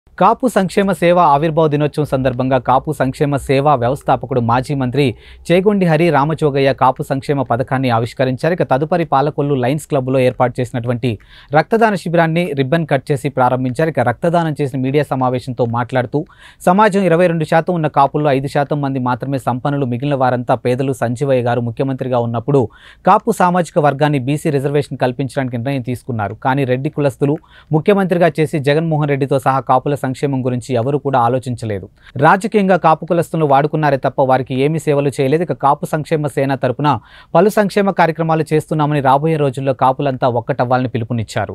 కాపు సంక్షేమ సేవ ఆవిర్భావ దినోత్సవం సందర్భంగా కాపు సంక్షేమ సేవా వ్యవస్థాపకుడు మాజీ మంత్రి చేగొండి హరి రామచోగయ్య కాపు సంక్షేమ పథకాన్ని ఆవిష్కరించారు ఇక తదుపరి పాలకొల్లు లయన్స్ క్లబ్లో ఏర్పాటు చేసినటువంటి రక్తదాన శిబిరాన్ని రిబ్బన్ కట్ చేసి ప్రారంభించారు ఇక రక్తదానం చేసిన మీడియా సమావేశంతో మాట్లాడుతూ సమాజం ఇరవై రెండు శాతం ఉన్న కాపుల్లో ఐదు శాతం మంది మాత్రమే సంపన్నులు మిగిలిన వారంతా పేదలు సంజీవయ్య గారు ముఖ్యమంత్రిగా ఉన్నప్పుడు కాపు సామాజిక వర్గాన్ని బీసీ రిజర్వేషన్ కల్పించడానికి నిర్ణయం తీసుకున్నారు కానీ రెడ్డి కులస్తులు ముఖ్యమంత్రిగా చేసి జగన్మోహన్ రెడ్డితో సహా కాపుల సంక్షేమం గురించి ఎవరు కూడా ఆలోచించలేదు రాజకీయంగా కాపు కులస్తులను వాడుకున్నారే తప్ప వారికి ఏమీ సేవలు చేయలేదు ఇక కాపు సంక్షేమ సేన తరపున పలు సంక్షేమ కార్యక్రమాలు చేస్తున్నామని రాబోయే రోజుల్లో కాపులంతా ఒక్కటవ్వాలని పిలుపునిచ్చారు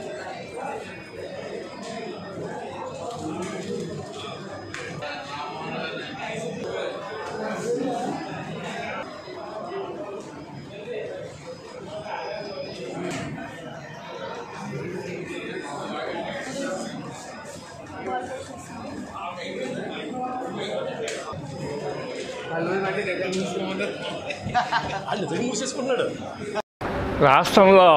రాష్ట్రంలో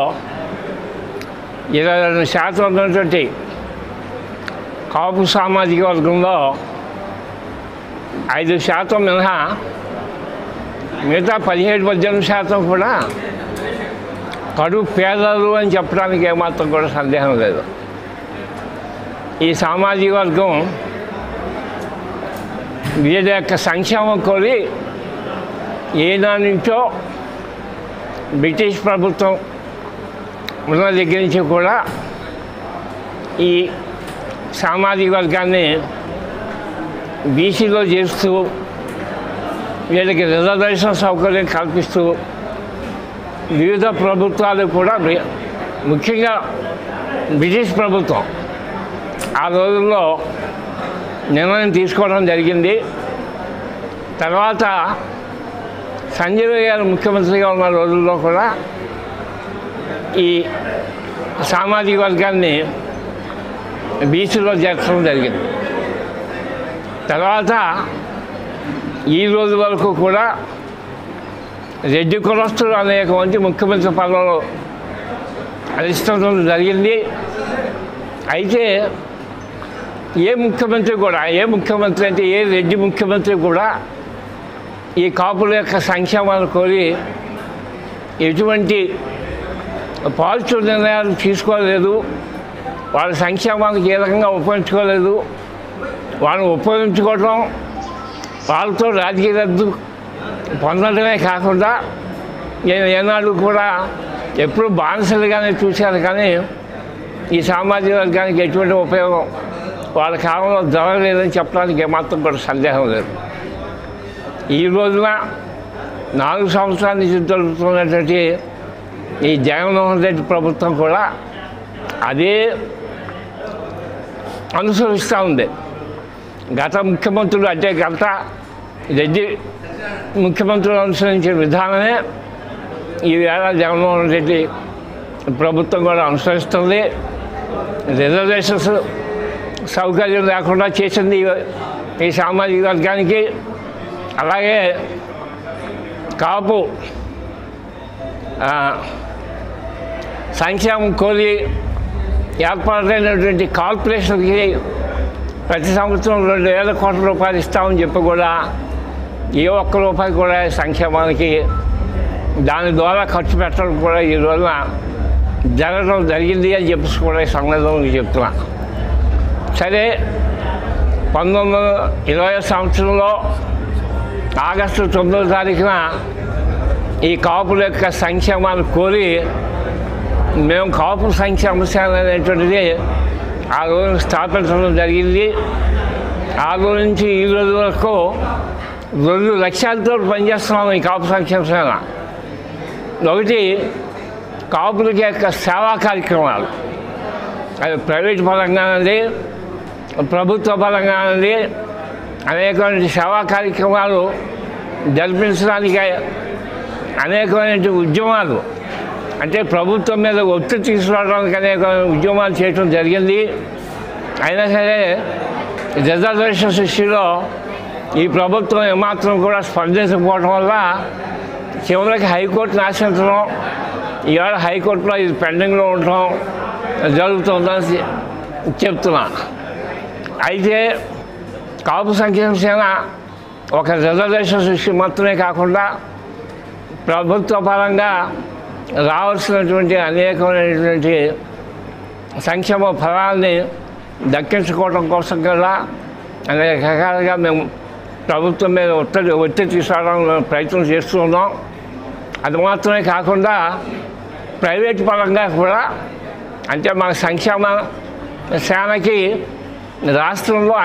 ఇరవై రెండు శాతం ఉన్నటువంటి కాపు సామాజిక వర్గంలో ఐదు శాతం మినహా మిగతా పదిహేడు పద్దెనిమిది శాతం కూడా కడు పేదలు అని చెప్పడానికి ఏమాత్రం కూడా సందేహం లేదు ఈ సామాజిక వర్గం వీళ్ళ యొక్క సంక్షేమం కోరి ఏనాటి నుంచో బ్రిటిష్ ప్రభుత్వం ఉన్న దగ్గర నుంచి కూడా ఈ సామాజిక వర్గాన్ని బీసీలో చేస్తూ వీళ్ళకి రిజర్వేషన్ సౌకర్యం కల్పిస్తూ వివిధ ప్రభుత్వాలు కూడా బ్రి- ముఖ్యంగా బ్రిటిష్ ప్రభుత్వం ఆ రోజుల్లో నిర్ణయం తీసుకోవడం జరిగింది తర్వాత సంజయ్ గారు ముఖ్యమంత్రిగా ఉన్న రోజుల్లో కూడా ఈ సామాజిక వర్గాన్ని బీసీలో చేర్చడం జరిగింది తర్వాత ఈ రోజు వరకు కూడా రెడ్డి కులస్తులు అనేక మంది ముఖ్యమంత్రి పదవులు అధిష్ఠించడం జరిగింది అయితే ఏ ముఖ్యమంత్రి కూడా ఏ ముఖ్యమంత్రి అంటే ఏ రెడ్డి ముఖ్యమంత్రి కూడా ఈ కాపుల యొక్క సంక్షేమాన్ని కోరి ఎటువంటి పాజిటివ్ నిర్ణయాలు తీసుకోలేదు వాళ్ళ సంక్షేమానికి ఏ రకంగా ఉపయోగించుకోలేదు వాళ్ళని ఉపయోగించుకోవడం వాళ్ళతో రాజకీయ రద్దు పొందడమే కాకుండా నేను ఏనాడు కూడా ఎప్పుడు బానిసలుగానే చూశాను కానీ ఈ సామాజిక వర్గానికి ఎటువంటి ఉపయోగం వాళ్ళ కాలంలో జరగలేదని చెప్పడానికి ఏమాత్రం కూడా సందేహం లేదు ఈ రోజున నాలుగు సంవత్సరాల నుంచి జరుగుతున్నటువంటి ఈ జగన్మోహన్ రెడ్డి ప్రభుత్వం కూడా అదే అనుసరిస్తూ ఉంది గత ముఖ్యమంత్రులు అంటే గత రెడ్డి ముఖ్యమంత్రులు అనుసరించిన విధానమే ఈవేళ జగన్మోహన్ రెడ్డి ప్రభుత్వం కూడా అనుసరిస్తుంది రిజర్వేషన్స్ సౌకర్యం లేకుండా చేసింది ఈ- ఈ సామాజిక వర్గానికి అలాగే కాపు ఆ, సంక్షేమం కోరి ఏర్పాటైనటువంటి కార్పొరేషన్కి ప్రతి సంవత్సరం రెండు వేల కోట్ల రూపాయలు ఇస్తామని చెప్పి కూడా ఏ ఒక్క రూపాయి కూడా సంక్షేమానికి దాని ద్వారా ఖర్చు పెట్టడం కూడా ఈ రోజున జరగడం జరిగింది అని చెప్పేసి కూడా ఈ సందర్భంగా చెప్తున్నా సరే పంతొమ్మిది వందల ఇరవై సంవత్సరంలో ఆగస్టు తొమ్మిదో తారీఖున ఈ కాపుల యొక్క సంక్షేమాన్ని కోరి మేము కాపు సంక్షేమ సేన అనేటువంటిది ఆ రోజు స్థాపించడం జరిగింది ఆ రోజు నుంచి ఈ రోజు వరకు రెండు లక్ష్యాలతో పనిచేస్తున్నాము ఈ కాపు సంక్షేమ సేన ఒకటి కాపులకి యొక్క సేవా కార్యక్రమాలు అది ప్రైవేట్ పరంగానండి ప్రభుత్వ పరంగానండి అనేకమైన సేవా కార్యక్రమాలు జరిపించడానికి అనేకమైన ఉద్యమాలు అంటే ప్రభుత్వం మీద ఒత్తిడి తీసుకురావడానికి అనేక ఉద్యమాలు చేయడం జరిగింది అయినా సరే రిజర్వేషన్ ఇష్యూలో ఈ ప్రభుత్వం ఏమాత్రం కూడా స్పందించకపోవడం వల్ల చివరికి హైకోర్టును ఆశ్రయించడం ఇవాళ హైకోర్టులో ఇది పెండింగ్లో ఉండటం జరుగుతుందని చెప్తున్నా అయితే కాపు సంక్షేమ సేన ఒక రిజర్వేషన్ సృష్టి మాత్రమే కాకుండా ప్రభుత్వ పరంగా రావాల్సినటువంటి అనేకమైనటువంటి సంక్షేమ ఫలాల్ని దక్కించుకోవడం కోసం కూడా అనేక రకాలుగా మేము ప్రభుత్వం మీద ఒత్తిడి ఒత్తిడి తీసుకురావడం ప్రయత్నం చేస్తూ ఉన్నాం అది మాత్రమే కాకుండా ప్రైవేట్ పరంగా కూడా అంటే మన సంక్షేమ సేనకి రాష్ట్రంలో